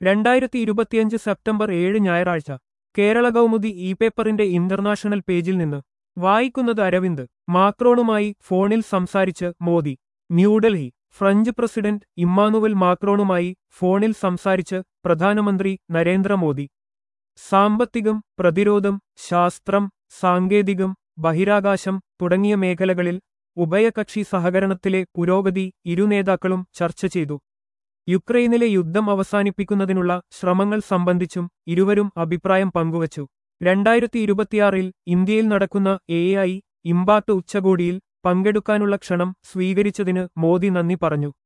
രണ്ടായിരത്തി ഇരുപത്തിയഞ്ച് സെപ്റ്റംബർ ഏഴ് ഞായറാഴ്ച കേരള കൗമുദി ഇ പേപ്പറിന്റെ ഇന്റർനാഷണൽ പേജിൽ നിന്ന് വായിക്കുന്നത് അരവിന്ദ് മാക്രോണുമായി ഫോണിൽ സംസാരിച്ച് Modi New Delhi French president Emmanuel മാക്രോണുമായി ഫോണിൽ സംസാരിച്ച് പ്രധാനമന്ത്രി നരേന്ദ്രമോദി സാമ്പത്തികം പ്രതിരോധം ശാസ്ത്രം സാങ്കേതികം ബഹിരാകാശം തുടങ്ങിയ മേഖലകളിൽ ഉഭയകക്ഷി സഹകരണത്തിലെ പുരോഗതി ഇരു നേതാക്കളും ചർച്ച ചെയ്തു യുക്രൈനിലെ യുദ്ധം അവസാനിപ്പിക്കുന്നതിനുള്ള ശ്രമങ്ങൾ സംബന്ധിച്ചും ഇരുവരും അഭിപ്രായം പങ്കുവച്ചു രണ്ടായിരത്തി ഇരുപത്തിയാറിൽ ഇന്ത്യയിൽ നടക്കുന്ന എ ഐ ഇമ്പാക്ട് ഉച്ചകോടിയിൽ പങ്കെടുക്കാനുള്ള ക്ഷണം സ്വീകരിച്ചതിന് മോദി നന്ദി പറഞ്ഞു